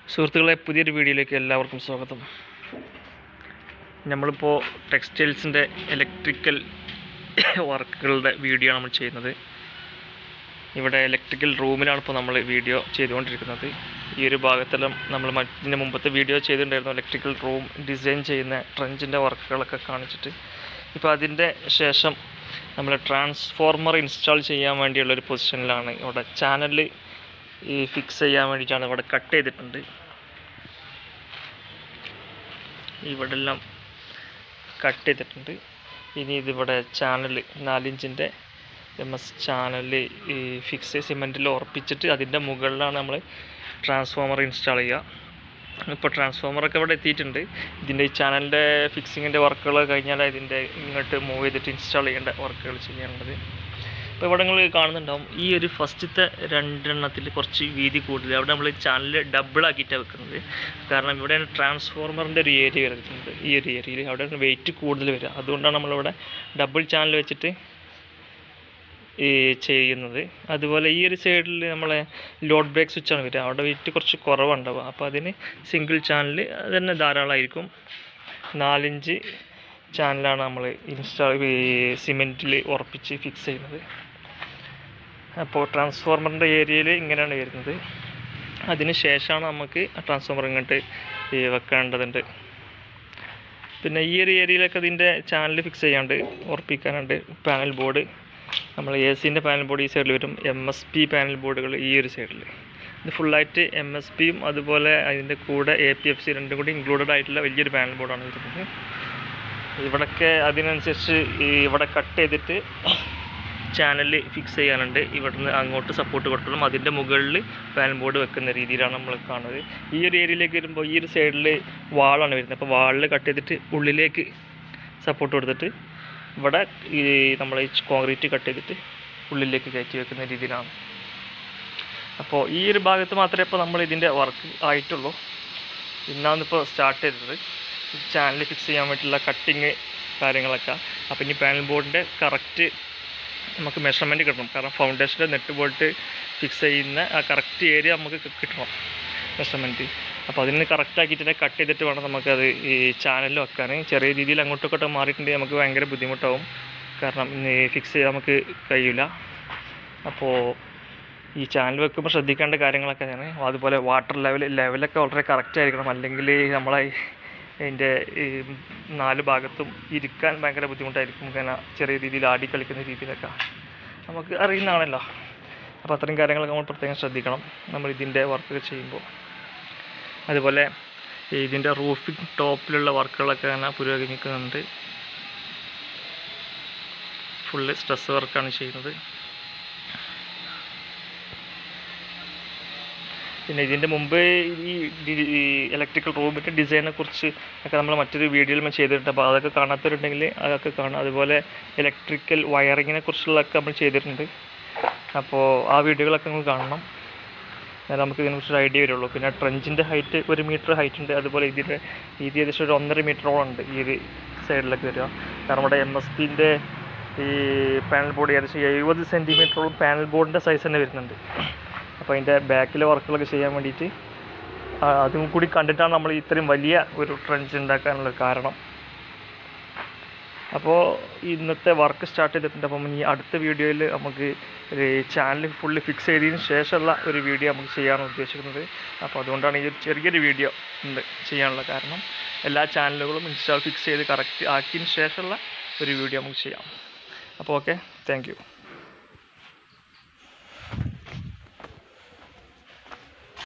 സുഹൃത്തുക്കളെ പുതിയൊരു വീഡിയോയിലേക്ക് എല്ലാവർക്കും സ്വാഗതം നമ്മളിപ്പോൾ ടെക്സ്റ്റൈൽസിൻ്റെ ഇലക്ട്രിക്കൽ വർക്കുകളുടെ വീഡിയോ ആണ് നമ്മൾ ചെയ്യുന്നത് ഇവിടെ ഇലക്ട്രിക്കൽ റൂമിലാണ് ഇപ്പോൾ നമ്മൾ വീഡിയോ ചെയ്തുകൊണ്ടിരിക്കുന്നത് ഈ ഒരു ഭാഗത്തെല്ലാം നമ്മൾ മറ്റിൻ്റെ മുമ്പത്തെ വീഡിയോ ചെയ്തിട്ടുണ്ടായിരുന്നു ഇലക്ട്രിക്കൽ റൂം ഡിസൈൻ ചെയ്യുന്ന ട്രഞ്ചിൻ്റെ വർക്കുകളൊക്കെ കാണിച്ചിട്ട് ഇപ്പോൾ അതിൻ്റെ ശേഷം നമ്മൾ ട്രാൻസ്ഫോർമർ ഇൻസ്റ്റാൾ ചെയ്യാൻ വേണ്ടിയുള്ള ഒരു പൊസിഷനിലാണ് ഇവിടെ ചാനൽ ഈ ഫിക്സ് ചെയ്യാൻ വേണ്ടിയിട്ടാണ് ഇവിടെ കട്ട് ചെയ്തിട്ടുണ്ട് ഇവിടെ എല്ലാം കട്ട് ചെയ്തിട്ടുണ്ട് ഇനി ഇതിവിടെ ചാനൽ നാലിഞ്ചിൻ്റെ എം എസ് ചാനൽ ഈ ഫിക്സ് സിമെൻറ്റിൽ ഉറപ്പിച്ചിട്ട് അതിൻ്റെ മുകളിലാണ് നമ്മൾ ട്രാൻസ്ഫോമർ ഇൻസ്റ്റാൾ ചെയ്യുക ഇപ്പോൾ ട്രാൻസ്ഫോമറൊക്കെ ഇവിടെ എത്തിയിട്ടുണ്ട് ഇതിൻ്റെ ഈ ചാനലിൻ്റെ ഫിക്സിങ്ങിൻ്റെ വർക്കുകൾ കഴിഞ്ഞാൽ ഇതിൻ്റെ ഇങ്ങോട്ട് മൂവ് ചെയ്തിട്ട് ഇൻസ്റ്റാൾ ചെയ്യേണ്ട വർക്കുകൾ ചെയ്യാനുള്ളത് ഇപ്പോൾ ഇവിടെ നിങ്ങൾ കാണുന്നുണ്ടാവും ഈ ഒരു ഫസ്റ്റത്തെ രണ്ടെണ്ണത്തിൽ കുറച്ച് വീതി കൂടുതൽ അവിടെ നമ്മൾ ചാനൽ ഡബിൾ ആക്കിയിട്ടാണ് വെക്കുന്നത് കാരണം ഇവിടെയാണ് ട്രാൻസ്ഫോർമറിൻ്റെ ഒരു ഏരിയ വരുന്നത് ഈ ഒരു ഏരിയയിൽ അവിടെയാണ് വെയിറ്റ് കൂടുതൽ വരിക അതുകൊണ്ടാണ് നമ്മളിവിടെ ഡബിൾ ചാനൽ വെച്ചിട്ട് ഈ ചെയ്യുന്നത് അതുപോലെ ഈ ഒരു സൈഡിൽ നമ്മളെ ലോഡ് ബ്രേക്ക് സ്വിച്ചാണ് വരിക അവിടെ വെയിറ്റ് കുറച്ച് കുറവുണ്ടാവുക അപ്പോൾ അതിന് സിംഗിൾ ചാനൽ തന്നെ ധാരാളമായിരിക്കും നാലിഞ്ച് ചാനലാണ് നമ്മൾ ഇൻസ്റ്റാൾ ഈ സിമെൻറ്റിൽ ഉറപ്പിച്ച് ഫിക്സ് ചെയ്യുന്നത് അപ്പോൾ ട്രാൻസ്ഫോർമറിൻ്റെ ഏരിയയിൽ ഇങ്ങനെയാണ് വരുന്നത് അതിന് ശേഷമാണ് നമുക്ക് ട്രാൻസ്ഫോമർ ഇങ്ങോട്ട് ഈ വെക്കേണ്ടതുണ്ട് പിന്നെ ഈ ഒരു ഏരിയയിലൊക്കെ ഇതിൻ്റെ ചാനൽ ഫിക്സ് ചെയ്യാണ്ട് ഉറപ്പിക്കാനുണ്ട് പാനൽ ബോർഡ് നമ്മൾ എ സിൻ്റെ പാനൽ ബോർഡ് ഈ സൈഡിൽ വരും എം എസ് പി പാനൽ ബോർഡുകൾ ഈ ഒരു സൈഡിൽ ഇത് ഫുള്ളായിട്ട് എം എസ് പിയും അതുപോലെ അതിൻ്റെ കൂടെ എ പി എഫ് സി രണ്ടും കൂടി ഇൻക്ലൂഡഡ് ആയിട്ടുള്ള വലിയൊരു പാനൽ ബോർഡാണ് വരുന്നത് ഇവിടൊക്കെ അതിനനുസരിച്ച് ഈ ഇവിടെ കട്ട് ചെയ്തിട്ട് ചാനൽ ഫിക്സ് ചെയ്യാനുണ്ട് ഇവിടുന്ന് അങ്ങോട്ട് സപ്പോർട്ട് കൊടുക്കണം അതിൻ്റെ മുകളിൽ പാനൽ ബോർഡ് വെക്കുന്ന രീതിയിലാണ് നമ്മൾ കാണുന്നത് ഈ ഒരു ഏരിയയിലേക്ക് വരുമ്പോൾ ഈ ഒരു സൈഡിൽ വാളാണ് വരുന്നത് അപ്പോൾ വാളിൽ കട്ട് ചെയ്തിട്ട് ഉള്ളിലേക്ക് സപ്പോർട്ട് കൊടുത്തിട്ട് ഇവിടെ ഈ നമ്മൾ ഈ കോൺക്രീറ്റ് കട്ട് ചെയ്തിട്ട് ഉള്ളിലേക്ക് കയറ്റി വെക്കുന്ന രീതിയിലാണ് അപ്പോൾ ഈ ഒരു ഭാഗത്ത് മാത്രമേ ഇപ്പോൾ നമ്മൾ ഇതിൻ്റെ വർക്ക് ആയിട്ടുള്ളൂ ഇന്നാണ് ഇപ്പോൾ സ്റ്റാർട്ട് ചെയ്തത് ചാനൽ ഫിക്സ് ചെയ്യാൻ വേണ്ടിയിട്ടുള്ള കട്ടിങ് കാര്യങ്ങളൊക്കെ അപ്പോൾ ഇനി പാനൽ ബോർഡിൻ്റെ കറക്റ്റ് നമുക്ക് മെഷർമെൻറ്റ് കിട്ടണം കാരണം ഫൗണ്ടേഷൻ്റെ നെറ്റ് ബോൾട്ട് ഫിക്സ് ചെയ്യുന്ന ആ കറക്റ്റ് ഏരിയ നമുക്ക് കി- കിട്ടണം മെഷർമെൻറ്റ് അപ്പോൾ അതിന് കറക്റ്റ് ആക്കിയിട്ട് കട്ട് ചെയ്തിട്ട് വേണം നമുക്കത് ഈ ചാനലിൽ വെക്കാൻ ചെറിയ രീതിയിൽ അങ്ങോട്ടും ഇങ്ങോട്ടും മാറിയിട്ടുണ്ടെങ്കിൽ നമുക്ക് ഭയങ്കര ബുദ്ധിമുട്ടാവും കാരണം ഫിക്സ് ചെയ്യാൻ നമുക്ക് കഴിയില്ല അപ്പോൾ ഈ ചാനൽ വെക്കുമ്പോൾ ശ്രദ്ധിക്കേണ്ട കാര്യങ്ങളൊക്കെ ആണ് അതുപോലെ വാട്ടർ ലെവൽ ലെവലൊക്കെ വളരെ കറക്റ്റ് ആയിരിക്കണം അല്ലെങ്കിൽ നമ്മളെ അതിൻ്റെ ഈ നാല് ഭാഗത്തും ഇരിക്കാൻ ഭയങ്കര ബുദ്ധിമുട്ടായിരിക്കും ഇങ്ങനെ ചെറിയ രീതിയിൽ ആടി കളിക്കുന്ന രീതിയിലൊക്കെ നമുക്ക് അറിയുന്നതാണല്ലോ അപ്പോൾ അത്തരം കാര്യങ്ങളൊക്കെ നമ്മൾ പ്രത്യേകം ശ്രദ്ധിക്കണം നമ്മൾ ഇതിൻ്റെ വർക്കൊക്കെ ചെയ്യുമ്പോൾ അതുപോലെ ഇതിൻ്റെ റൂഫിംഗ് ടോപ്പിലുള്ള വർക്കുകളൊക്കെ അങ്ങനെ പുരോഗമിക്കുന്നുണ്ട് ഫുള്ള് സ്ട്രെസ് വർക്കാണ് ചെയ്യുന്നത് പിന്നെ ഇതിൻ്റെ മുമ്പ് ഈ ഈ ഇലക്ട്രിക്കൽ റൂമിൻ്റെ ഡിസൈനെ കുറിച്ച് ഒക്കെ നമ്മൾ മറ്റൊരു വീഡിയോയിൽ നമ്മൾ ചെയ്തിട്ടുണ്ട് അപ്പോൾ അതൊക്കെ കാണാത്തവരുണ്ടെങ്കിൽ അതൊക്കെ കാണാം അതുപോലെ ഇലക്ട്രിക്കൽ വയറിങ്ങിനെ കുറിച്ചുള്ളതൊക്കെ നമ്മൾ ചെയ്തിട്ടുണ്ട് അപ്പോൾ ആ വീഡിയോകളൊക്കെ നിങ്ങൾ കാണണം എന്നാലേ നമുക്ക് ഇതിനെക്കുറിച്ചൊരു ഐഡിയ വരുള്ളൂ പിന്നെ ട്രഞ്ചിൻ്റെ ഹൈറ്റ് ഒരു മീറ്റർ ഹൈറ്റ് ഉണ്ട് അതുപോലെ ഇതിൻ്റെ ഇത് ഏകദേശം ഒരു ഒന്നര മീറ്ററോളം ഉണ്ട് ഈ ഒരു സൈഡിലൊക്കെ വരിക കാരണം ഇവിടെ എം എസ് പിൻ്റെ ഈ പാനൽ ബോർഡ് ഏകദേശം എഴുപത് സെൻറ്റിമീറ്ററോളം പാനൽ ബോർഡിൻ്റെ സൈസ് തന്നെ വരുന്നുണ്ട് അപ്പോൾ അതിൻ്റെ ബാക്കിലെ വർക്കുകളൊക്കെ ചെയ്യാൻ വേണ്ടിയിട്ട് ആ, അതും കൂടി കണ്ടിട്ടാണ് നമ്മൾ ഇത്രയും വലിയ ഒരു ട്രഞ്ച് ഉണ്ടാക്കാനുള്ള കാരണം അപ്പോൾ ഇന്നത്തെ വർക്ക് സ്റ്റാർട്ട് ചെയ്തിട്ടുണ്ട് അപ്പം ഇനി അടുത്ത വീഡിയോയിൽ നമുക്ക് ഒരു ചാനൽ ഫുള്ള് ഫിക്സ് ചെയ്തതിന് ശേഷമുള്ള ഒരു വീഡിയോ നമുക്ക് ചെയ്യാനാണ് ഉദ്ദേശിക്കുന്നത് അപ്പോൾ അതുകൊണ്ടാണ് ഈ ഒരു ചെറിയൊരു വീഡിയോ ഉണ്ട് ചെയ്യാനുള്ള കാരണം എല്ലാ ചാനലുകളും ഇൻസ്റ്റാൾ ഫിക്സ് ചെയ്ത് കറക്റ്റ് ആക്കിയതിന് ശേഷമുള്ള ഒരു വീഡിയോ നമുക്ക് ചെയ്യാം അപ്പോൾ ഓക്കെ താങ്ക് യു